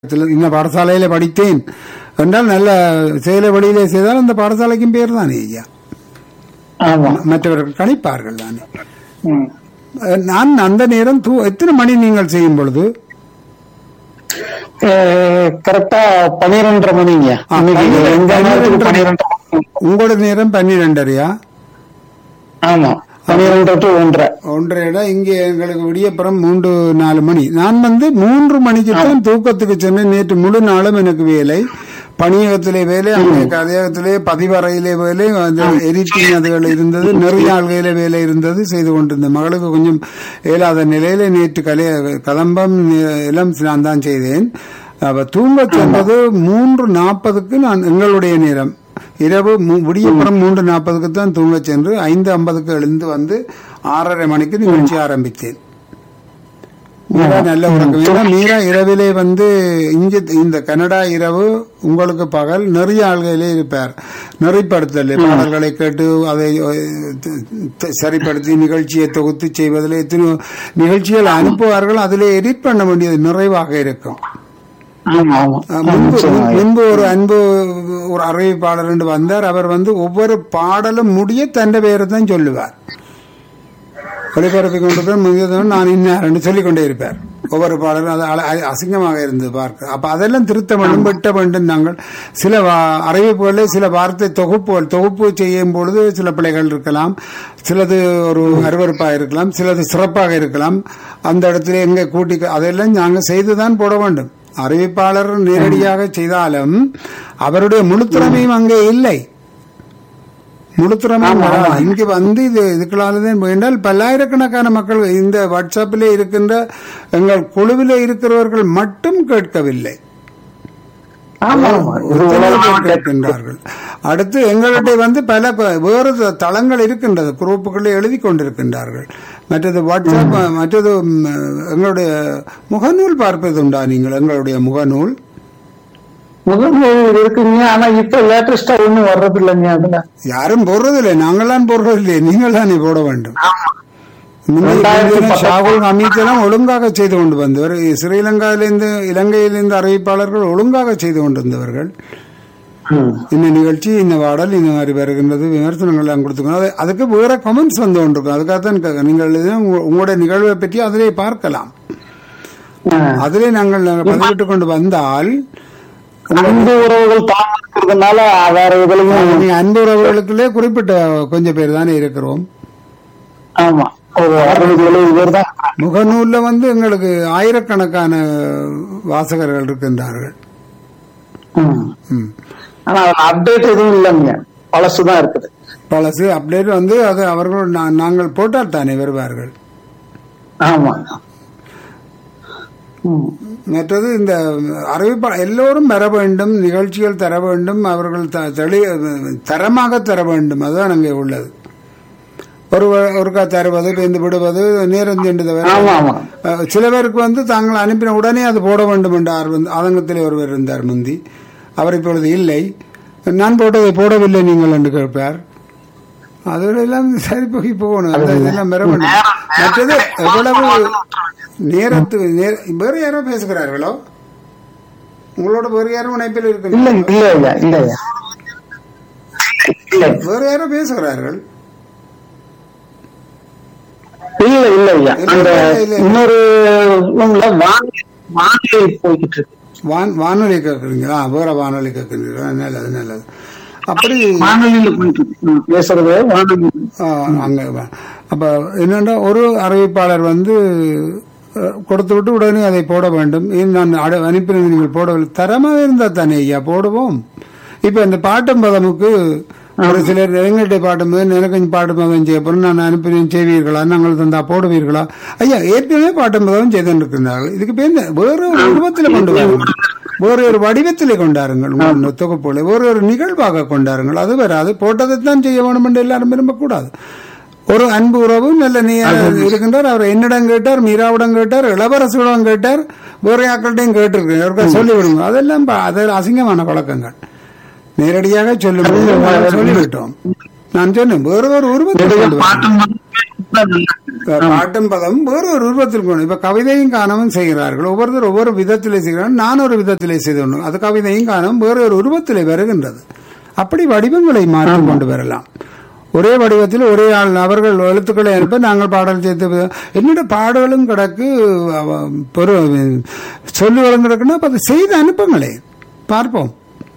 இடத்துல இந்த பாடசாலையில படித்தேன் என்றால் நல்ல செயல வழியிலே செய்தால் அந்த பாடசாலைக்கும் பேர் தானே ஐயா ஆமா மற்றவர்கள் கணிப்பார்கள் தானே ம். அஹ் நான் அந்த நேரம் தூ எத்தனை மணி நீங்கள் செய்யும் பொழுது அஹ், கரெக்டா பன்னிரெண்டரை மணிங்க ஆ, இன்னைக்கு பன்னிரெண்டு- எங்க நேரத்துக்கு பன்னிரெண்டு- பன்னிரெண்டரை மணி. உங்களோட நேரம் பன்னிரெண்டரையா ஆமா பன்னிரெண்டு டு ஒன்றரை ஒன்றரை இடம் இங்கே எங்களுக்கு விடியப்புறம் மூன்று நாலு மணி நான் வந்து மூன்று மணிக்கு தான் தூக்கத்துக்கு சென்றேன் நேற்று முழு நாளும் எனக்கு வேலை பணியகத்திலே வேலை அங்கே கதையகத்திலே பதிவறையிலே வேலை அந்த எடிட்டிங் அதுகள் இருந்தது நிறைய ஆள்கையில வேலை இருந்தது செய்து கொண்டிருந்தேன் மகளுக்கு கொஞ்சம் இயலாத நிலையில நேற்று கலை கதம்பம் எல்லாம் நான் தான் செய்தேன் அவ தூங்க சென்றது மூன்று நாற்பதுக்கு நான் எங்களுடைய நேரம் இரவு மூ- விடியப்புறம் மூன்று நாற்பதுக்கு தான் தூங்க சென்று ஐந்து ஐம்பதுக்கு எழுந்து வந்து ஆறரை மணிக்கு நிகழ்ச்சி ஆரம்பித்தேன் மீரா நல்ல உறக்கம் ஏன்னா மீரா இரவிலே வந்து இங்க இந்த கனடா இரவு உங்களுக்கு பகல் நிறைய ஆள்களே இருப்பார் நெறிப்படுத்தல் பாடல்களை கேட்டு அதை அஹ், த- த- சரிப்படுத்தி நிகழ்ச்சியை தொகுத்து செய்வதில் எத்தனை நிகழ்ச்சிகள் அனுப்புவார்கள் அதிலே எடிட் பண்ண வேண்டியது நிறைவாக இருக்கும் ஆமா ஆமா அஹ் முன்பு முன்பு ஒரு அன்பு ஒரு அறிவிப்பாளர் என்று வந்தார் அவர் வந்து ஒவ்வொரு பாடலும் முடிய தந்த பெயரை தான் சொல்லுவார் ஒளிபரப்பி கொண்டிருப்பேன் முதியவன் நான் இன்னார் சொல்லிக் கொண்டே இருப்பார் ஒவ்வொரு பாடலும் அது அல- அ- அசிங்கமாக இருந்தது பார்க்க அப்ப அதெல்லாம் திருத்த வேண்டும் வெட்ட வேண்டும் நாங்கள் சில வா- அறிவிப்புகளே சில வார்த்தை தொகுப்புகள் தொகுப்பு செய்யும் பொழுது சில பிழைகள் இருக்கலாம் சிலது ஒரு அருவருப்பாக இருக்கலாம் சிலது சிறப்பாக இருக்கலாம் அந்த இடத்துல எங்க கூட்டி அதெல்லாம் நாங்கள் செய்துதான் போட வேண்டும் அறிவிப்பாளர் நேரடியாக செய்தாலும் அவருடைய முழு திறமையும் அங்கே இல்லை முழு திறமையும் வராது. இங்கு வந்து இது இதுக்களாலதான் வேண்டால் பல்லாயிரக்கணக்கான மக்கள் இந்த வாட்ஸ்அப்பிலே இருக்கின்ற எங்கள் குழுவிலே இருக்கிறவர்கள் மட்டும் கேட்கவில்லை ஆமா ஆமா இது எத்தனை பேர் உலகமாக கேட்கின்றார்கள் அடுத்து எங்களிடையே வந்து பல ப- வேறு த- தளங்கள் இருக்கின்றது குரூப்புகளில் எழுதி கொண்டிருக்கின்றார்கள் மற்றது வாட்ஸ்அப் மற்றது ம், எங்களுடைய முகநூல் பார்ப்பது உண்டா நீங்கள் எங்களுடைய முகநூல் முகநூல் இருக்குங்க ஆனா இப்ப லேட்டஸ்டா ஒண்ணும் வர்றது இல்லைங்க அதுல யாரும் போடுறதில்லை நாங்களாம் போடுறதில்லை நீங்கள் தானே போட வேண்டும் முந்தைய ரெண்டாயிரத்தி முந்தைய பத்து- ஷாகுல் ஹமீத் எல்லாம் ஒழுங்காக செய்து கொண்டு வந்தவர் ஸ்ரீலங்காவிலிருந்து இலங்கையிலிருந்து அறிவிப்பாளர்கள் ஒழுங்காக செய்து கொண்டிருந்தவர்கள் ம். இந்த நிகழ்ச்சி இந்த பாடல் இந்த மாதிரி வருகின்றது விமர்சனங்கள் எல்லாம் கொடுத்துக்கணும் அது- அதுக்கு வேற கமெண்ட்ஸ் வந்து கொண்டிருக்கும் அதுக்காக தான் கேட்க- நீங்கள் எழுதினா உங்க- உங்களுடைய நிகழ்வை பற்றி அதிலே பார்க்கலாம் ஆ. அதிலே நாங்கள் பதிவிட்டு கொண்டு வந்தால் அன்பு உறவுகள் தாங்க இருக்கிறதுனால வேற இதுலயும் நீங்க அன்பு உறவுகளுக்குள்ளே குறிப்பிட்ட கொஞ்சம் பேர் தானே இருக்கிறோம் ஆமா ஒரு அறுபது எழுபது பேர் தான் முகநூல்ல வந்து எங்களுக்கு ஆயிரக்கணக்கான வாசகர்கள் இருக்கின்றார்கள் ம். ம். ஆனா அதுல அப்டேட் எதுவும் இல்லைங்க பழசுதான் இருக்குது பழசு அப்டேட் வந்து அது அவர்கள் நா- நாங்கள் போட்டால் தானே வருவார்கள் ஆமா ம். மற்றது இந்த அறிவிப்பா எல்லோரும் வர வேண்டும் நிகழ்ச்சிகள் தர வேண்டும் அவர்கள் த- தெளி தரமாக தர வேண்டும் அதுதான் அங்கே உள்ளது ஒரு ஒருக்கா தருவது பேந்து விடுவது நேரம் சென்றது ஆமா ஆமா அஹ், சில பேருக்கு வந்து தாங்கள் அனுப்பின உடனே அது போட வேண்டும் என்ற ஆர்வம் ஆதங்கத்திலே ஒருவர் இருந்தார் முந்தி அவர் இப்பொழுது இல்லை நான் போட்டதை போடவில்லை நீங்கள் என்று கேட்பார் அதெல்லாம் சரி போய் போகணும் அந்த இதெல்லாம் பெற வேண்டும் மற்றது எவ்வளவு நேரத்துக்கு நேர- வேறு யாரோ பேசுகிறார்களோ உங்களோட வேறு யாரும் இணைப்பில் இல்ல இருக்கு இல்ல ஐயா இல்ல ஐயா இல்ல வேறு யாரோ பேசுகிறார்கள் இல்ல இல்ல ஐயா இல்ல, அந்த இல்ல, இல்ல. இன்னொரு ரூம்ல வானொலி வானிலை போய்கிட்டு இருக்கு வான் வானொலி கேட்குறீங்களா வேற வானொலி கேட்குறீங்களா நல்லது நல்லது அப்படி வானொலியில போயிட்டு இருக்கு ம், பேசுறது வானொலி ஆ, அங்க வ- அப்ப என்னன்னா ஒரு அறிவிப்பாளர் வந்து அஹ், கொடுத்து விட்டு உடனே அதை போட வேண்டும் ஏன் நான் அடு- அனுப்பினது நீங்கள் போடவில்லை தரமாக இருந்தா தானே ஐயா போடுவோம் இப்ப இந்த பாட்டும் பதமுக்கு ஒரு சிலர் எங்கள்கிட்ட பாட்டும் போது எனக்கு கொஞ்சம் பாட்டு பதம் செய்ய போறோம் நான் அனுப்பினேன் செய்வீர்களா நாங்கள் தந்தா போடுவீர்களா ஐயா ஏற்கனவே பாட்டும் பதம் செய்து இருக்கிறார்கள் இதுக்கு பேர் என்ன? வேற ஒரு உருவத்தில் கொண்டு வாருங்கள் வேறு ஒரு வடிவத்திலே கொண்டாருங்கள் உங்கள் தொகுப்புகளை வேறு ஒரு நிகழ்வாக கொண்டாருங்கள் அது வராது போட்டதைத்தான் செய்ய வேண்டும் என்று எல்லாரும் விரும்பக்கூடாது ஒரு அன்பு உறவு நல்ல நீ இருக்கின்றார் அவர் என்னிடம் கேட்டார் மீராவிடம் கேட்டார் இளவரசியிடம் கேட்டார் வேறு யாக்கள்கிட்டையும் கேட்டிருக்கேன் அவருக்கு சொல்லி விடுங்க அதெல்லாம் ப- அது அசிங்கமான பழக்கங்கள் நேரடியாக சொல்லும்போது நாங்கள் சொல்லிவிட்டோம் நான் சொன்னேன் வேறு ஒரு உருவத்தை கொண்டு வாருங்கள். பாட்டும் இப்ப பாட்டும் பதம் வேறு ஒரு உருவத்தில் கொண்டு இப்ப கவிதையும் காணவும் செய்கிறார்கள் ஒவ்வொருத்தர் ஒவ்வொரு விதத்திலே செய்கிறார்கள் நான் ஒரு விதத்திலே செய்து அது கவிதையும் காணவும் வேறு ஒரு உருவத்திலே வருகின்றது அப்படி வடிவங்களை மாற்றி கொண்டு வரலாம் ஒரே வடிவத்தில் ஒரே ஆள் அவர்கள் எழுத்துக்களை அனுப்ப நாங்கள் பாடல் சேர்த்து என்னோட பாடலும் கிடக்கு அவ- பெரு சொல்லுகளும் கிடக்குன்னா அப்ப அதை செய்து அனுப்புங்களே பார்ப்போம்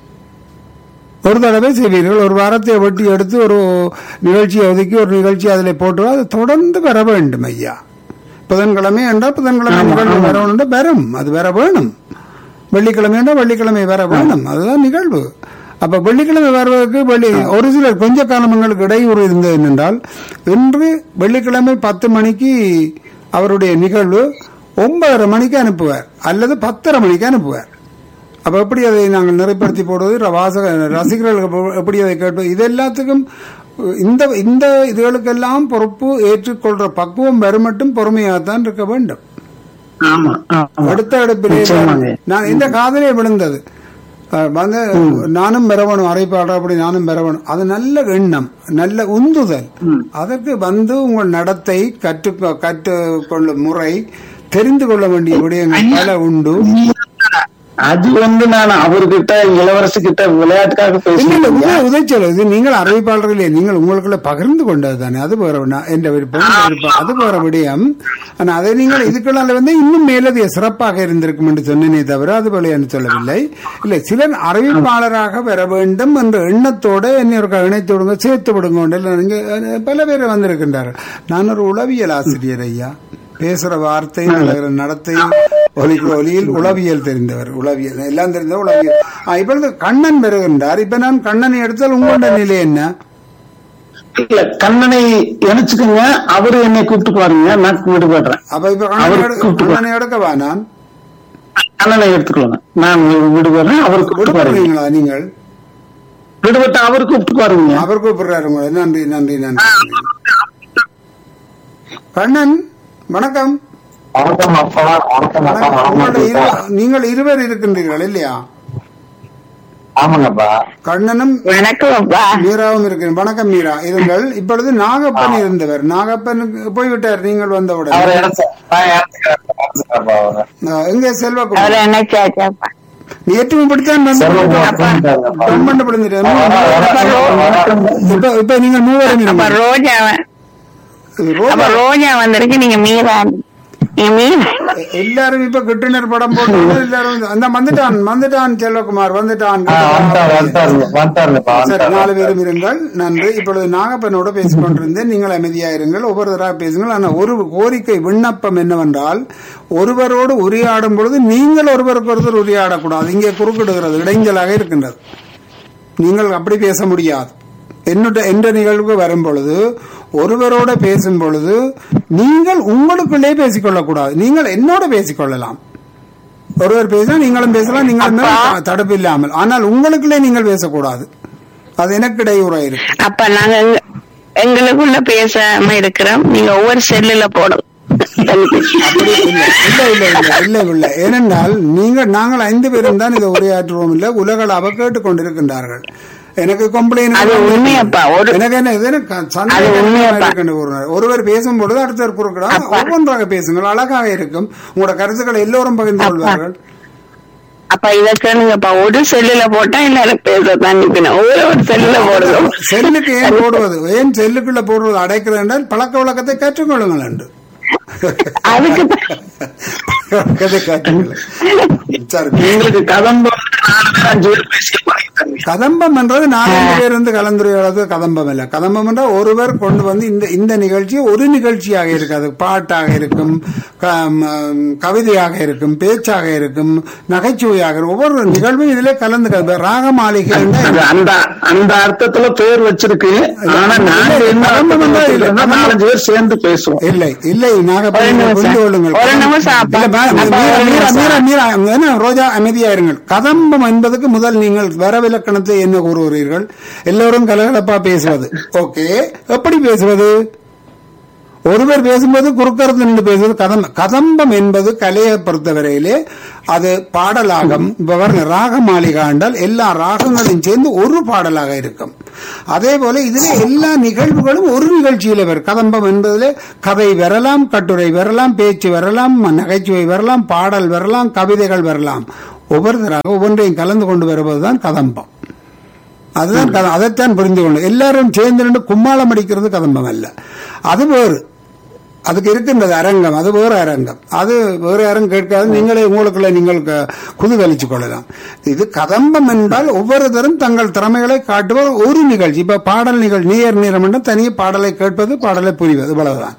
ஒரு தடவை செய்வீர்கள் ஒரு வாரத்தை வெட்டி எடுத்து ஒரு நிகழ்ச்சியை ஒதுக்கி ஒரு நிகழ்ச்சி அதில் போட்டு அது தொடர்ந்து வர வேண்டும் ஐயா புதன்கிழமை என்றால் புதன்கிழமை நிகழ்வு வரணும் வரும் அது வர வேணும் வெள்ளிக்கிழமை என்றால் வெள்ளிக்கிழமை வர வேணும் அதுதான் நிகழ்வு அப்ப வெள்ளிக்கிழமை வருவதற்கு வெள்ளி ஒரு சிலர் கொஞ்ச காலங்களுக்கு இடையூறு இருந்தது என்னென்றால் இன்று வெள்ளிக்கிழமை பத்து மணிக்கு அவருடைய நிகழ்வு ஒன்பதரை மணிக்கு அனுப்புவார் அல்லது பத்தரை மணிக்கு அனுப்புவார் அப்ப எப்படி அதை நாங்கள் நிறைப்படுத்தி போடுவது ர- வாசக ரசிகர்களுக்கு எப்ப- எப்படி அதை கேட்பது இது எல்லாத்துக்கும் இந்த இந்த இதுகளுக்கெல்லாம் பொறுப்பு ஏற்றுக்கொள்ற பக்குவம் வரும் மட்டும் பொறுமையாகத்தான் இருக்க வேண்டும் ஆமா ஆமா. அடுத்த அடுப்பிலே நிச்சயமாங்க. நான் இந்த காதலே விழுந்தது அஹ் வந்து நானும் பெறவணும் அரைப்பாடா அப்படி நானும் பெறவணும் அது நல்ல எண்ணம் நல்ல உந்துதல் அதற்கு வந்து உங்கள் நடத்தை கற்று கற்றுக்கொள்ளும் முறை தெரிந்து கொள்ள வேண்டிய விடயங்கள் பல உண்டு அது வந்து நான் அவர்கிட்ட இளவரசு கிட்ட விளையாட்டுக்காக இல்ல, இல்ல, பேசுறேன் உதய- உதயச்சொல் இது நீங்கள் அறிவிப்பாளர்களே நீங்கள் உங்களுக்குள்ள பகிர்ந்து கொண்டது தானே அது வேற ஒண்ணா. என்ற விருப்பம் இந்த விருப்பம் அது வேற விடயம் ஆனா அதை நீங்கள் இதுக்குள்ளால வந்து இன்னும் மேலதிக சிறப்பாக இருந்திருக்கும் என்று சொன்னேனே தவிர அது போல என்று சொல்லவில்லை இல்லை சிலர் அறிவிப்பாளராக வர வேண்டும் என்ற எண்ணத்தோட என்னை ஒரு இணைத்து விடுங்க சேர்த்து விடுங்க இல்லை, நீங்க அஹ், பல பேர் வந்திருக்கின்றார்கள் நான் ஒரு உளவியல் ஆசிரியர் ஐயா பேசுற வார்த்தை நடக்கிற நடத்தை ஒலிக்கிற ஒலியில் உளவியல் தெரிந்தவர் உளவியல் எல்லாம் தெரிந்த உளவியல் ஆ, இப்பொழுது கண்ணன் வருகின்றார் இப்ப நான் கண்ணனை எடுத்தால் உங்களோட நிலை என்ன இல்ல கண்ணனை இணைச்சுக்கோங்க அவரு என்னை கூப்பிட்டு பாருங்க நான் விடுபடுறேன் அப்ப இப்ப கண்ணனை அவர் எடு- கூப்பிட்டு கண்ணனை எடுக்கவா நான் கண்ணனை எடுத்துக்கோங்க நான் விடுபடுறேன் அவர் கூப்பிட்டு பாருங்க விடுபடுறீங்களா நீங்கள் விடுபட்டு அவர் கூப்பிட்டு பாருங்க அவர் கூப்பிடுறாரு உங்களை நன்றி நன்றி நன்றி கண்ணன் வணக்கம் வணக்கம் அப்பா வணக்கம் அப்பா வணக்கம். உங்களோட வணக்கம் இரு- நீங்கள் இருவர் இருக்கின்றீர்கள் இல்லையா ஆமாங்கப்பா கண்ணனும் வணக்கம் அப்பா மீராவும் இருக்கிறேன் வணக்கம் மீரா இருங்கள் இப்பொழுது நாகப்பன் இருந்தவர் நாகப்பனுக்கு போய்விட்டார் நீங்கள் அவரை வந்தவுடன் இணைச்ச நான் இணைச்சுக்கிறேன்ப்பா அவரை ஆ, எங்க அவரை செல்வகுமார் என்ன கேட்டாப்பா நேற்று இப்படித்தான் வந்து செல்வகுமார் தூங்கிட்டாருங்கப்பா. கம்மண்டு பிடிச்சிட்டு வணக்கம். இப்ப இப்ப நீங்க மூவரும் அப்ப இருங்க. ரோஜா இது அப்ப ரோஜா ரோஜா வந்திருக்கு நீங்க மீரா நீங்க மீரா எல்லாரும் இப்ப கிட்டுனர் படம் போட்டு எல்லாரும் அந்த வந்துட்டான் வந்துட்டான் செல்வகுமார் வந்துட்டான் ஆ, வந்துட்டாரு வந்துட்டாருங்க வந்துட்டாருங்கப்பா சரி நாலு வந்துட்டாரு பேரும் இருங்கள் நன்றி இப்பொழுது நாகப்பனோட பேசிக் கொண்டிருந்தேன் நீங்கள் அமைதியாயிருங்கள் ஒவ்வொருத்தராக பேசுங்கள் ஆனால் ஒரு கோரிக்கை விண்ணப்பம் என்னவென்றால் ஒருவரோடு உரையாடும் பொழுது நீங்கள் ஒருவருக்கு ஒருத்தர் உரையாடக்கூடாது இங்கே குறுக்கிடுகிறது இடைஞ்சலாக இருக்கின்றது நீங்கள் அப்படி பேச முடியாது என்னுடைய என்ற நிகழ்வுக்கு வரும் பொழுது ஒருவரோட பேசும் பொழுது நீங்கள் உங்களுக்குள்ளே பேசிக்கொள்ளக்கூடாது நீங்கள் என்னோட பேசிக்கொள்ளலாம் ஒருவர் பேசினா நீங்களும் பேசலாம் நீங்களும் பேசலாம், தடுப்பு இல்லாமல் ஆனால் உங்களுக்குள்ளே நீங்கள் பேசக்கூடாது அது எனக்கு இடையூறா இருக்கு அப்ப நாங்க எங்க- எங்களுக்குள்ள பேசாம இருக்கிறோம் நீங்க ஒவ்வொரு செல்லுல போடும் அப்படி இல்லை இல்லை இல்லை இல்லை இல்லை இல்லை ஏனென்றால் நீங்கள் நாங்கள் ஐந்து பேரும் தான் இதை உரையாற்றுவோம் இல்லை உலகளாவ கேட்டுக்கொண்டிருக்கின்றார்கள் எனக்கு கம்ப்ளைண்ட் அது உண்மையப்பா ஒரு எனக்கு என்ன இது எனக்கு அது சந்தேகம் உண்மையப்பா. இருக்கின்ற ஒருவர். ஒருவர் பேசும் பொழுது அடுத்தவர் குறுக்கிடாம ஒவ்வொன்றாக பேசுங்கள் அழகாக இருக்கும் உங்களோட கருத்துக்களை எல்லோரும் பகிர்ந்து கொள்வார்கள் அப்ப இத கேளுங்கப்பா ஒரு செல்லுல போட்டா எல்லாரும் பேசத்தான் நிக்கணும் ஒவ்வொரு ஒரு செல்லுல போடுறோம் செல்லுக்கு ஏன் போடுவது ஏன் செல்லுக்குள்ள போடுவது அடைக்கிறது என்றால் பழக்க வழக்கத்தை கற்றுக்கொள்ளுங்கள் என்று அதுக்கு பழக்கத்தை கற்றுக்கொள்ளுங்கள். சரி எங்களுக்கு கதம்பம் நாலு பேர் அஞ்சு பேர் பேசி பழகிட்டாங்க கதம்பம் என்றது நாலஞ்சு பேர் வந்து கலந்துரையாடுறது கதம்பம் இல்ல கதம்பம் என்றால் ஒருவர் கொண்டு வந்து இந்த இந்த நிகழ்ச்சி ஒரு நிகழ்ச்சியாக இருக்காது பாட்டாக இருக்கும் க- ம- கவிதையாக இருக்கும் பேச்சாக இருக்கும் நகைச்சுவையாக இருக்கும் ஒவ்வொரு நிகழ்வும் இதுல கலந்து கலந்து ராக மாளிகை அது அந்த அந்த அர்த்தத்துல பேர் வச்சிருக்கு ஆனா நாங்க என்ன கதம்பம் என்றால் இல்லை. அர்த்தத்துல நாலஞ்சு பேர் சேர்ந்து பேசுவோம் இல்லை இல்லை ஒரு நாகப்பன் நிமிஷம். புரிந்து கொள்ளுங்கள் ஒரு நிமிஷம் அப்பா. இல்ல, மே- அப்பா, மீரா, ஒரு மீரா, நிமிஷம். மீரா, மீரா, என்ன, ரோஜா அமைதியா இருங்கள் கதம்பம் என்பதுக்கு முதல் நீங்கள் வரவிலக்கணத்தை என்ன கூறுகிறீர்கள் எல்லோரும் கலகலப்பா பேசுவது ஓகே எப்படி பேசுவது ஒருவர் பேசும்போது குறுக்கரத்து நின்று பேசுவது கதம் கதம்பம் என்பது கலையை பொறுத்தவரையிலே அது பாடலாகம் இப்ப பாருங்க ராக மாளிகா என்றால் எல்லா ராகங்களையும் சேர்ந்து ஒரு பாடலாக இருக்கும் அதே போல இதுல எல்லா நிகழ்வுகளும் ஒரு நிகழ்ச்சியில வரும் கதம்பம் என்பதிலே கதை வரலாம் கட்டுரை வரலாம் பேச்சு வரலாம் நகைச்சுவை வரலாம் பாடல் வரலாம் கவிதைகள் வரலாம் ஒவ்வொருத்தராக ஒவ்வொன்றையும் கலந்து கொண்டு வருவதுதான் கதம்பம் அதுதான் கதை அதைத்தான் புரிந்து கொண்டு எல்லாரும் சேர்ந்து நின்று கும்மாளம் அடிக்கிறது கதம்பம் அல்ல அது வேறு அதுக்கு இருக்கின்றது அரங்கம் அது வேறு அரங்கம் அது வேறு யாரும் கேட்காது நீங்களே உங்களுக்குள்ள நீங்கள் க- குதூகலித்துக் கொள்ளலாம் இது கதம்பம் என்றால் ஒவ்வொருத்தரும் தங்கள் திறமைகளை காட்டுவது ஒரு நிகழ்ச்சி இப்ப பாடல் நிகழ்ச்சி நேர் நேரம் என்றால் தனியே பாடலை கேட்பது பாடலை புரிவது இவ்வளவுதான்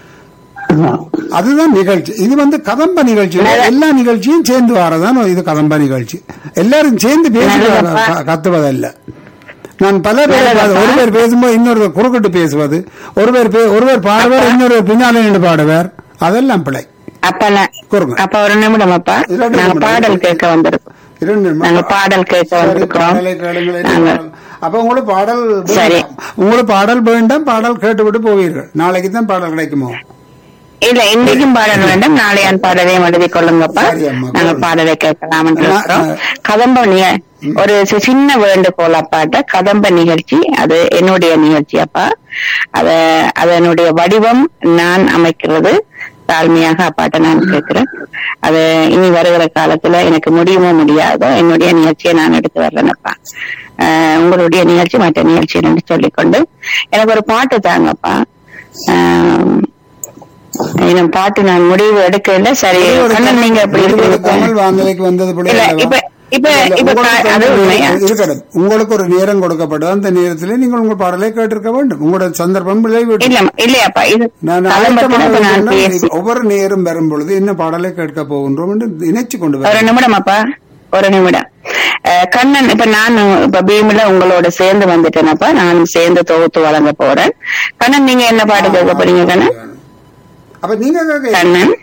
அதுதான் நிகழ்ச்சி இது வந்து கதம்ப நிகழ்ச்சி எல்லா நிகழ்ச்சியும் சேர்ந்து வரதான் இது கதம்ப நிகழ்ச்சி எல்லாரும் சேர்ந்து பேசி க- கத்துவதல்ல நான் பல பேர் பார்த்து- ஒருவர் பேசும்போது இன்னொருவர் குறுக்கிட்டு பேசுவது ஒருவர் பே- ஒருவர் பாடுவார் இன்னொருவர் பின்னாலே நின்று பாடுவார் அதெல்லாம் பிழை அப்ப நான் கூறுங்க. அப்ப ஒரு நிமிடம் அப்பா இரண்டு நாங்க நிமிடம். பாடல் கேட்க வந்திருக்கோம் இரண்டு நிமிடம். நாங்க பாடல் கேட்க சரி, வந்திருக்கிறோம். பாடலை கேளுங்கள், என்ன நாங்க- பாடல்? அப்ப உங்களுக்கு பாடல் சரி. வேண்டாம். உங்களுக்கு பாடல் வேண்டாம் பாடல் கேட்டுவிட்டு போவீர்கள் நாளைக்கு தான் பாடல் கிடைக்குமோ இல்ல இன்னைக்கும் பாடல் வேண்டாம் நாளையான் பாடலையும் எழுதி கொள்ளுங்கப்பா சரி, அம்மா, நாங்க கொள்ளுங்க. பாடலை கேட்கலாம் இருக்கிறோம் நான், கதம்ப நிக- ஒரு சி- சின்ன வேண்டுகோள் அப்பாட்ட கதம்ப நிகழ்ச்சி அது என்னுடைய நிகழ்ச்சி அப்பா அத அதனுடைய வடிவம் நான் அமைக்கிறது தாழ்மையாக அப்பாட்ட நான் கேட்கிறேன் அது இனி வருகிற காலத்துல எனக்கு முடியுமோ முடியாதோ என்னுடைய நிகழ்ச்சியை நான் எடுத்து வர்றேனப்பா அஹ் உங்களுடைய நிகழ்ச்சி மற்ற நிகழ்ச்சி என்று சொல்லிக்கொண்டு எனக்கு ஒரு பாட்டு தாங்கப்பா ஆஹ் இன்னும் பாட்டு நான் முடிவு எடுக்கல சரி கண்ணன் நீங்க அப்படி தமிழ் இருக்கு வானிலைக்கு வந்தது பிள்ளை இல்ல, அல்லவா? இப்ப- இப்ப- இல்ல, இப்ப உங்களுக்கு அது ஒரு உண்மையா? நேரம் இருக்கட்டும் உங்களுக்கு ஒரு நேரம் கொடுக்கப்படும் அந்த நேரத்திலே நீங்கள் உங்கள் பாடலை கேட்டிருக்க வேண்டும் உங்களோட சந்தர்ப்பம் விளைவிட்டு இல்ல இல்லையாப்பா இது நான் கலம்பத்துல ஆயத்தமாக இப்ப நான் இருந்தேன்னா, பேசி ஒவ்வொரு நேரம் வரும் பொழுது என்ன பாடலை கேட்க போகின்றோம் என்று நினைச்சு கொண்டு ஒரு வர நிமிடம் அப்பா ஒரு நிமிடம் அஹ், கண்ணன் இப்ப நான் இப்ப பீம்ல உங்களோட சேர்ந்து வந்துட்டேனப்பா நானும் சேர்ந்து தொகுத்து வழங்க போறேன் கண்ணன் நீங்க என்ன பாட்டு கேட்க போறீங்க கண்ணன் அப்ப நீங்க கேட்க கண்ணன்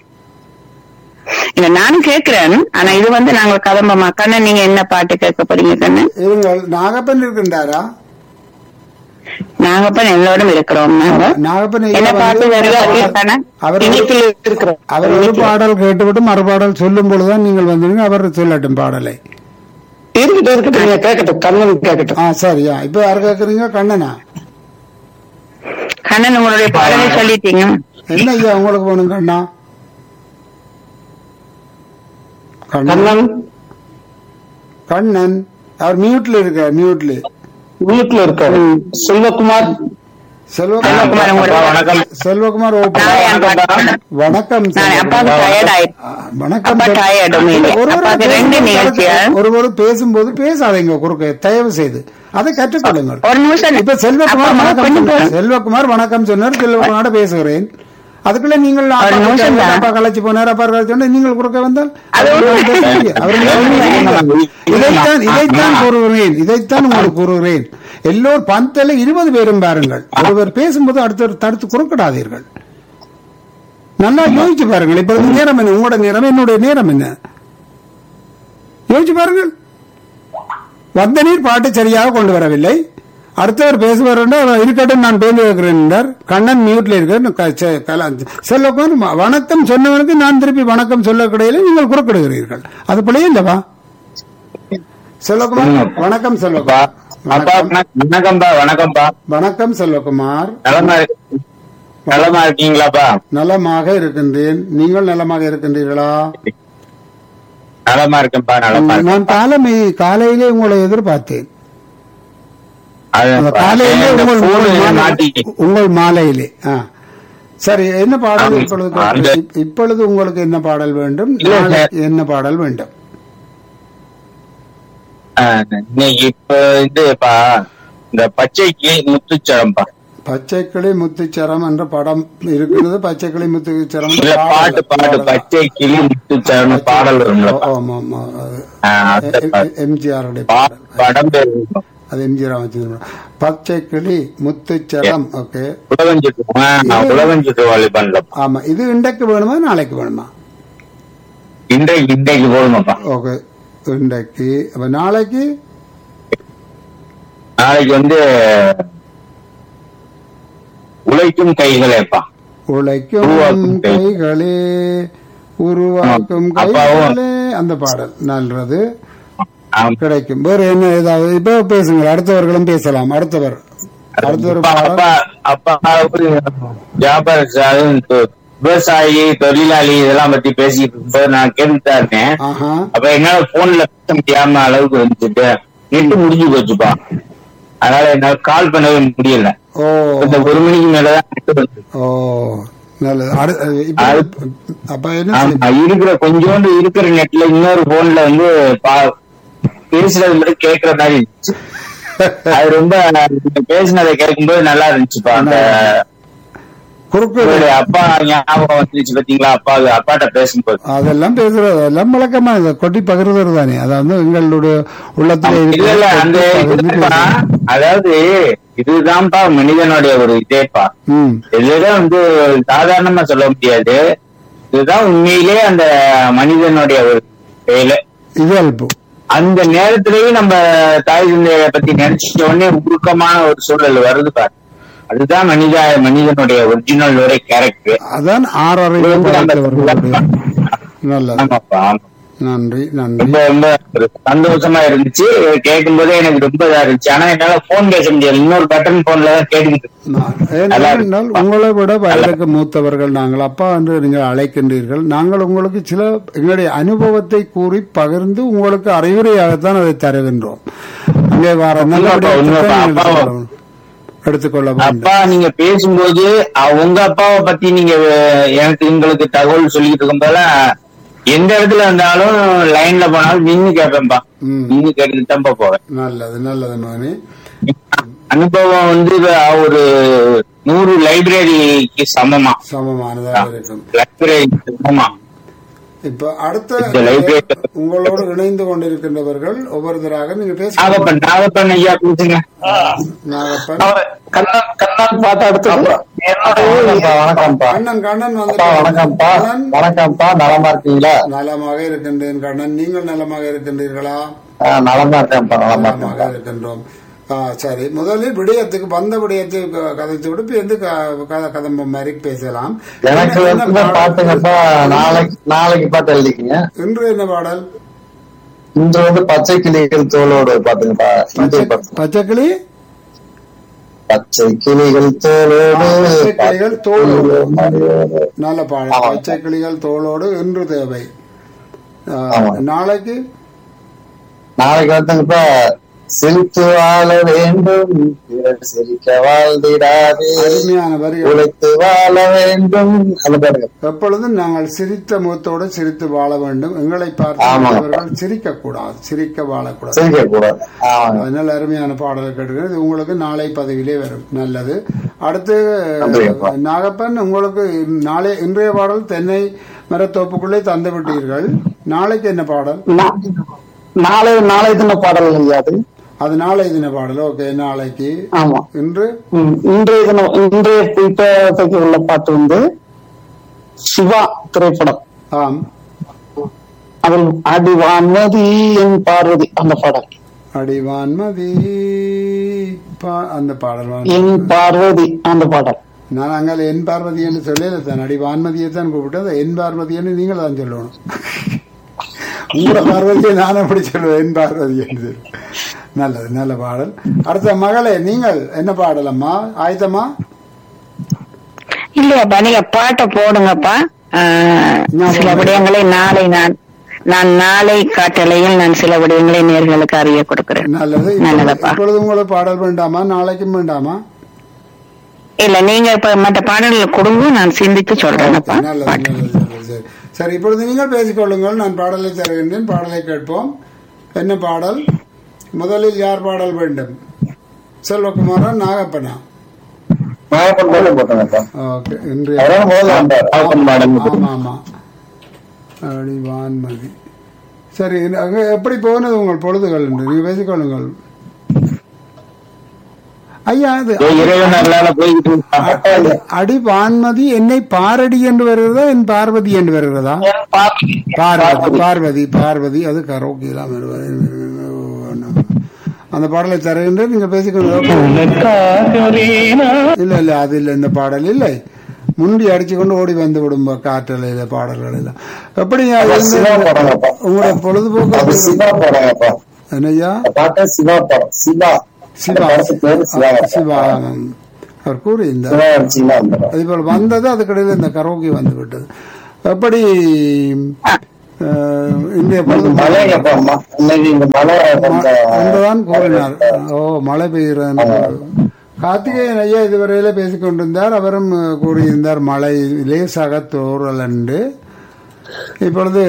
இல்ல நானும் கேக்குறேன் ஆனா இது வந்து நாங்க கதம்பமா கண்ணன் நீங்க என்ன பாட்டு கேட்க போறீங்க கண்ணன் இருங்கள் நாகப்பன் இருக்கின்றாரா நாகப்பன் எல்லோரும் இருக்கிறோம் நாங்க நாகப்பன் ஐயா என்ன பாட்டு வந்து- வருதோ அது கண்ணன் அவர் இனிப்பில் இருக்கிறோம் அவர் ஒரு பாடல் கேட்டுவிட்டு மறுபாடல் சொல்லும் பொழுதுதான் நீங்கள் வந்தீங்க அவர் சொல்லட்டும் பாடலை இருக்கட்டும் இருக்கட்டும் நீங்க கேட்கட்டும் கண்ணன் கேட்கட்டும் ஆ சரியா இப்ப யார் கேக்குறீங்க கண்ணனா கண்ணன் உங்களுடைய பாடலை சொல்லிட்டீங்க என்ன ஐயா உங்களுக்கு வேணும் கண்ணா கண்ணன் கண்ணன் கண்ணன் அவர் மியூட்ல இருக்கார் மியூட்ல வீட்டுல இருக்காரு செல்வகுமார் செல்வகுமார் செல்வகுமார் உங்களுடைய வணக்கம் செல்வகுமார் ஓப்பன் நாளை என் பாட்டு வணக்கம் நான் அப்பாவுக்கு டயர்ட் ஆயிடுச்சு ஆ, வணக்கம் அப்பா tired உண்மையிலே. ஒருவர் அப்பாவுக்கு ரெண்டு பேசும்போது நிகழ்ச்சியா? ஒருவர் பேசும்போது பேசாதீங்க குறுக்க தயவு செய்து அதை கற்றுக்கொள்ளுங்கள் ஒரு நிமிஷம் இப்ப செல்வகுமார் அப்பா, வணக்கம் கொஞ்சம் சொன்னார். போ- செல்வகுமார் வணக்கம் சொன்னார் செல்வகுமாரோட பேசுகிறேன் அதுக்குள்ள நீங்கள் அப்பா ஒரு நிமிஷம் கலைச்சு- தான். அப்பா கலைச்சு போனார் அப்பா கலைச்சு போனார், நீங்கள் குறுக்க வந்தால் அது அவர் உண்மை. பேசுறீங்க. அவர் இதைத்தான் இதைத்தான் கூறுகிறேன் இதைத்தான் உங்களுக்கு கூறுகிறேன் எல்லோரும் பந்தல இருபது பேரும் பாருங்கள் ஒருவர் பேசும்போது அடுத்தவர் தடுத்து குறுக்கிடாதீர்கள் நல்லா யோசிச்சு பாருங்கள் இப்ப இந்த நேரம் என்ன உங்களோட நேரம் என்னுடைய நேரம் என்ன யோசிச்சு பாருங்கள் வந்த நீர் பாட்டு சரியாக கொண்டு வரவில்லை அடுத்தவர் பேசுவார் என்றால் இருக்கட்டும் நான் பேந்து வைக்கிறேன் என்றார் கண்ணன் மியூட்ல இருக்கிறேன் செல்லக்குமார் வ- வணக்கம் சொன்னவனுக்கு நான் திருப்பி வணக்கம் சொல்ல கிடையில நீங்கள் குறுக்கிடுகிறீர்கள் அது பிள்ளையே இல்லவா செல்வகுமார் வணக்கம் அப்பா செல்வகுமார் அப்பா வணக்கம். வணக்கம்ப்பா வணக்கம்ப்பா வணக்கம் செல்வகுமார் நலமா இருக்கு நலமா இருக்கீங்களாப்பா நலமாக இருக்கின்றேன் நீங்கள் நலமாக இருக்கின்றீர்களா நலமா இருக்கேன்ப்பா நலமா இருக்கேன் நான் காலமே காலையிலே உங்களை எதிர்பார்த்தேன் அது அந்த காலையிலே இந்த உங்கள் phone உங்கள் மாலை- மாட்டி உங்கள் மாலையிலே ஆ. சரி என்ன பாடல் ஆமாம். இப்பொழுது அந்த- இப்- இப்பொழுது உங்களுக்கு என்ன பாடல் வேண்டும் இல்ல, நாளை சார். என்ன பாடல் வேண்டும் ஆ, இன்னைக்கு இப்ப இதுப்பா இந்த பச்சைக்கு முத்துச்சரம்பா பச்சை கிளி முத்துச்சரம் என்ற படம் இருக்கிறது பச்சை கிளி முத்துச்சரம் இல்ல பாட்டு பாட்டு பச்சை கிளி முத்துச்சரம் பாடல் வரும்ல அந்த எம்ஜிஆருடைய பா- பாடல் படம் பேர் இருக்கும். அது எம்ஜி ராமச்சந்திரன் பச்சை கிளி முத்துச்சரம் ஓகே உலகஞ்சுட்டு ஆ, உலகஞ்சுட்டு வாலிபன்ல ஆமா இது இன்றைக்கு வேணுமா நாளைக்கு வேணுமா இன்றைக்கு இன்றைக்கு போடுங்கப்பா ஓகே இன்றைக்கு அப்ப நாளைக்கு நாளைக்கு வந்து உழைக்கும் கைகளேப்பா உழைக்கும் உருவாக்கும் கை. கைகளே உருவாக்கும் ஆமா. அப்பாவும் கைகளே அந்த பாடல் நல்லது ஆமா. கிடைக்கும் வேற என்ன ஏதாவது இப்ப பேசுங்க அடுத்தவர்களும் பேசலாம் அடுத்தவர் அடுத்தவர் அப்பா பாடல் அப்பா அப்பாவுக்கு வியாபார அது தொ- விவசாயி தொழிலாளி இதெல்லாம் பத்தி பேசிட்டு இருக்கும்போது நான் கேட்டுட்டு தான் இருந்தேன் ஆஹா அப்ப என்னால போன்ல பேச முடியாம அளவுக்கு வந்துட்டு நெட்டு முடிஞ்சு போச்சுப்பா அதனால என்னால கால் பண்ணவே முடியல ஓ இந்த ஒரு மணிக்கு மேலதான் net வந்தது. ஓ நல்லது அடு- இப்ப அப்ப என்ன செய்ய- ஆமா, இருக்கிற கொஞ்சோண்டு இருக்கிற நெட்ல இன்னொரு போன்ல வந்து பா- பேசுறது மட்டும் கேக்குற மாதிரி இருந்துச்சு அது ரொம்ப நீங்க பேசினதை கேட்கும்போது நல்லா இருந்துச்சுப்பா அந்த குறுக்கு உங்களுடைய அப்பா ஞாபகம் வந்துச்சு பாத்தீங்களா அப்பா அப்பாட்ட பேசும்போது அதெல்லாம் பேசுறது அதெல்லாம் வழக்கமா இதை கொட்டி பகிர்றது தானே அதாவது எங்களுடைய உள்ளத்துல இல்ல இல்ல அந்த இருக்கிற இதுப்பா, அதாவது இதுதான்ப்பா மனிதனுடைய ஒரு இதேப்பா ம் இதுதான் வந்து சாதாரணமா சொல்ல முடியாது இதுதான் உண்மையிலே அந்த மனிதனுடைய ஒரு செயலை இயல்பு அந்த நேரத்திலேயே நம்ம தாய் தந்தைய பத்தி நினைச்ச உடனே உருக்கமான ஒரு சூழல் வருது பாரு அதுதான் மனித மனிதனுடைய ஒரிஜினல் ஒரு கேரக்டர் அதான் ஆறரை படைத்தவர்களுடைய நல்லது ஆமாப்பா ஆமா. நன்றி நன்றி ரொம்ப ரொம்ப ஒரு சந்தோஷமா இருந்துச்சு கேட்கும் போதே எனக்கு ரொம்ப இதா இருந்துச்சு ஆனா என்னால போன் பேச முடியாது இன்னொரு பட்டன் போன்ல தான் கேட்டுக்கிட்டு இருக்கேன். நான் ஏனென்றால் உங்களை விட வயதுக்கு மூத்தவர்கள் நாங்கள் அப்பா என்று நீங்கள் அழைக்கின்றீர்கள் நாங்கள் உங்களுக்கு சில எங்களுடைய அனுபவத்தை கூறி பகிர்ந்து உங்களுக்கு அறிவுரையாகத்தான் அதை தருகின்றோம் அங்கே வர நல்ல உண்மைப்பா, உண்மைப்பா. அப்பாவை- எடுத்துக்கொள்ள வேண்டும் அப்பா நீங்க பேசும்போது அஹ், உங்க அப்பாவை பத்தி நீங்க அஹ், எனக்கு உங்களுக்கு தகவல் சொல்லிட்டு இருக்கும்போதெல்லாம் எந்த இடத்துல இருந்தாலும் லைன்ல போனாலும் நின்னு கேட்பேன்பா ம். நின்னு கேட்டுட்டு தான்ப்பா போவேன் நல்லது நல்லது மகனே அனுபவம் வந்து அஹ், ஒரு நூறு லைப்ரரிக்கு சமமா சமமானதாக இருக்கும் லைப்ரரி சமமா இப்ப அடுத்த இந்த library- உங்களோடு இணைந்து கொண்டிருக்கின்றவர்கள் ஒவ்வொருத்தராக நீங்க பேச நாகப்பன் நாகப்பன் ஐயா கூட்டுங்க நாகப்பன் கண்ணன் கண்ணன் பாட்டு அடுத்து வணக்கம்ப்பா வணக்கம்ப்பா கண்ணன் கண்ணன் அப்பா வணக்கம்ப்பா கண்ணன் வணக்கம்ப்பா நலமா இருக்கீங்களா நலமாக இருக்கின்றேன் கண்ணன் நீங்கள் நலமாக இருக்கின்றீர்களா ஆ, நலமா இருக்கேன்ப்பா நலமா நலமாக இருக்கேன்ப்பா இருக்கின்றோம் ஆ, சரி முதலில் விடயத்துக்கு வந்த விடயத்தை க- கதைத்து விட்டு எந்த கதம்பம் மாதிரி பேசலாம் எனக்கு என்ன- என்ன வந்து பாடல்? பாட்டுங்கப்பா நாளைக்கு நாளைக்கு பாட்டு எழுதிக்கங்க இன்று என்ன பாடல் இன்று வந்து பச்சை கிளிகள் தோலோடு பாட்டுங்கப்பா இந்திய பாட்டு பச்சைக்கிளி பச்சை கிளிகள் தோலோடு பச்சை கிளிகள் தோலோடு. மடியோடு. நல்ல பாடல் ஆமாம். பச்சை கிளிகள் தோளோடு இன்று தேவை ஆ, ஆமாம். நாளைக்கு நாளைக்கு வந்துங்கப்பா சிரித்து வாழ வேண்டும் பிறர் சிரிக்க வாழ்ந்திடாதே அருமையான வரிகள் உழைத்து வாழ வேண்டும் அந்த பாருங்க எப்பொழுதும் நாங்கள் சிரித்த முகத்தோடு சிரித்து வாழ வேண்டும் எங்களை ஆமாம். பார்த்தவர்கள் சிரிக்க கூடாது சிரிக்க வாழக்கூடாது சிரிக்க கூடாது ஆமாங்க அதனால அருமையான பாடல் கேட்டுக்கிறது இது உங்களுக்கு நாளை பதிவிலே வரும் நல்லது அடுத்து நன்றிங்கப்பா. நாகப்பன் உங்களுக்கு நாளை இன்றைய பாடல் தென்னை மரத்தோப்புக்குள்ளே தந்து விட்டீர்கள் நாளைக்கு என்ன பாடல் நா- நாளை நாளை தின பாடல் ஐயா அது அது நாளை தின பாடல் ஓகே நாளைக்கு ஆமா இன்று ம், இன்றைய தினம் இன்றைய இப்போதைக்கு உள்ள பாட்டு வந்து சிவா திரைப்படம் ஆம் அதில் அடிவான்மதி என் பார்வதி அந்த பாடல் அடிவான்மதி பா- அந்த பாடல் வா- என் பார்வதி அந்த பாடல் நான் அங்கே என் பார்வதி என்று சொல்லல தான் அடி வான்மதியை தான் கூப்பிட்டு அதை என் பார்வதின்னு நீங்கள் தான் சொல்லணும் உங்களோட பார்வதியை நான் எப்படி சொல்லுவேன் என் பார்வதி என்று நல்லது நல்ல பாடல் அடுத்த மகளே நீங்கள் என்ன பாடல் அம்மா ஆயுதமா இல்லையாப்பா நீங்க பாட்டை போடுங்கப்பா ஆஹ், சில விடயங்களை நாளை நான் நான் நாளை காட்டலையில் நான் சில விடயங்களை நேர்களுக்கு அறிய கொடுக்கிறேன் நல்லது நல்லதப்பா இப்பொழுது உங்களுக்கு பாடல் வேண்டாமா நாளைக்கும் வேண்டாமா இல்ல நீங்க இப்ப மற்ற பாடல்கள் கொடுங்க நான் சிந்தித்து சொல்றேன்ப்பா நல்லது பாட்டு நல்லது நல்லது, சரி சரி இப்பொழுது நீங்கள் பேசிக்கொள்ளுங்கள் நான் பாடலை தருகின்றேன் பாடலை கேட்போம் என்ன பாடல் முதலில் யார் பாடல் வேண்டும் செல்வகுமாரன் நாகப்பனா நாகப்பன் பாட்டு போட்டேங்கப்பா ஓகே இன்றைய அவரால் முதல்ல வந்தார் நாகப்பன் பாடல் ஆமா ஆமா அடி வான்மதி சரி இது அங்க எப்படி போனது உங்கள் பொழுதுகள் என்று நீங்க பேசிக்கொள்ளுங்கள் ஐயா அது இதோ இறைவன் அருளால போய்கிட்டு இருக்கான். அடி வான்மதி என்னை பாரடி என்று வருகிறதா என் பார்வதி என்று வருகிறதா பார்வதி பார்வதி பார்வதி அது கரோக்கி தான் வருவது. அந்த பாடலை தருகின்ற நீங்க பேசிக்கொண்டு இல்ல இல்ல அது இல்ல இந்த பாடல் இல்லை முண்டி அடிச்சு கொண்டு ஓடி வந்து விடும் காற்றலையில பாடல்கள் எல்லாம் எப்படி அது வந்து சிவா படங்கப்பா உங்களோட அது பொழுதுபோக்கு சிவா படங்கப்பா என்னய்யா அந்த பாட்டு சிவா படம் சிவா சிவா அந்த படத்துக்கு பேரு சிவா சிவா அவர் கூறியிருந்தார் சிவா அடிச்சீங்கன்னா வந்துடும் அதே போல வந்தது அதுக்கடையில் இந்த கரோக்கி வந்து விட்டது எப்படி அஹ், இந்திய பொழுது மழை எப்ப அம்மா இன்னைக்கு இந்த மழை கொஞ்சம் என்றுதான் கூறினார் ஓ மழை பெய்கிறது கார்த்திகேயன் ஐயா இதுவரையில பேசிக் கொண்டிருந்தார் அவரும் அஹ், கூறியிருந்தார் மழை லேசாக தோறல் என்று இப்பொழுது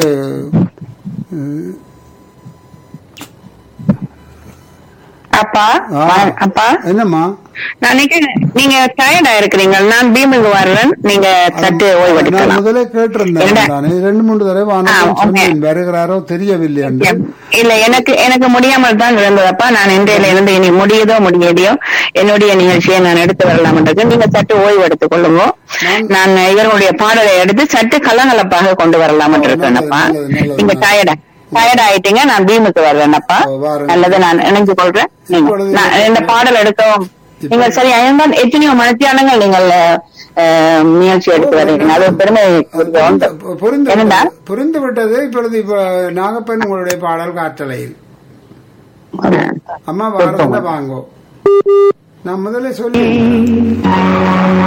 அப்பா ஆ. அப்பா என்னம்மா நான் நினைக்கிறேன் நீங்க டயர்டா இருக்கிறீங்க நான் பீமுக்கு வரலன் நீங்க சற்று நான் ஓய்வெடுக்கலாம் முதலே கேட்டிருந்தேன் என்ன? தானே ரெண்டு மூன்று தடவை ஆ, வானத்தில் ஓகே. சொன்னேன் வருகிறாரோ தெரியவில்லை என்று இல்ல எனக்கு எனக்கு முடியாமல் தான் இருந்ததப்பா நான் இன்றையில இருந்து இனி முடியுதோ முடியலையோ என்னுடைய நிகழ்ச்சியை நான் எடுத்து வரலாம் இருக்கு நீங்க சற்று ஓய்வு எடுத்துக் கொள்ளுங்க நான் இவர்களுடைய பாடலை எடுத்து சற்று கலகலப்பாக கொண்டு வரலாம் இருக்கேனப்பா நல்லது, நல்லது, நீங்க நல்லது. டயர்டா டயர்ட் ஆயிட்டீங்க நான் பீமுக்கு வர்றேனப்பா ஓ, வாருங்க. நல்லது நான் இணைஞ்சு கொள்றேன் நீங்க இப்பொழுது- நான் இந்த பாடல் எடுக்கவும் நீங்க சரி ஐயன்தான் எத்தனையோ மனத்தியானங்கள் நீங்கள் அஹ், முயற்சி எடுத்து வருவீங்க அது பெருமை உரிய ஒன்று. புரிந்து என்னடா? விட்டது. புரிந்து விட்டது இப்பொழுது இப்ப நாகப்பன் உங்களுடைய பாடல் காற்றலையில் அம்மா வாரதுல வாங்கோ நான் முதல்ல சொல்லி